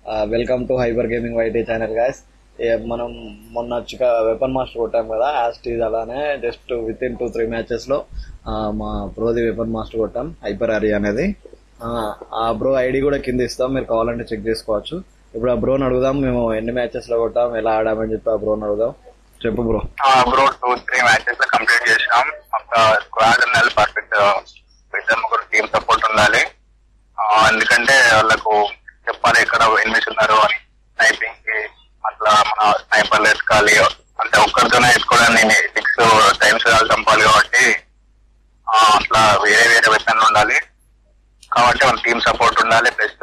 welcome to hyper gaming YT channel guys మనం మొన్న చిక వెపన్ మాస్టర్ కొట్టాం కదా యాస్టీజ్ అలానే just within two three matches లో ఆ, మా ప్రోది వెపన్ మాస్టర్ కొట్టాం హైపర్ ఆరి అనేది ఆ, ఆ బ్రో ఐడి కూడా కింద ఇస్తాం మీరు కావాలంటే చెక్ చేసుకోవచ్చు ఇప్పుడు ఆ బ్రోని అడుగుదాం మేము ఎన్ని మ్యాచెస్ లో కొట్టాం ఎలా ఆడామని చెప్పి ఆ బ్రోని అడుగుదాం చెప్పు bro bro two three matches లో కంప్లీట్ చేసినాం ఒక స్క్వాడ్ ఉండాలి పర్ఫెక్ట్ ఇద్దరు ముగ్గురు టీమ్ సపోర్ట్ ఉండాలి ఆ, ఎందుకంటే వాళ్ళకు చెప్పాలి ఎక్కడ ఎనిమిస్ ఉన్నారు అని స్నైపింగ్ కి అట్లా మన స్నైపర్లు ఎత్తుకోవాలి అంటే ఒక్కరితోనే ఎత్తుకోవడానికి సిక్స్ టైమ్స్ చంపాలి కాబట్టి ఆ, అట్లా వేరే వేరే వెపన్లు ఉండాలి కాబట్టి మన టీమ్ సపోర్ట్ ఉండాలి ప్లస్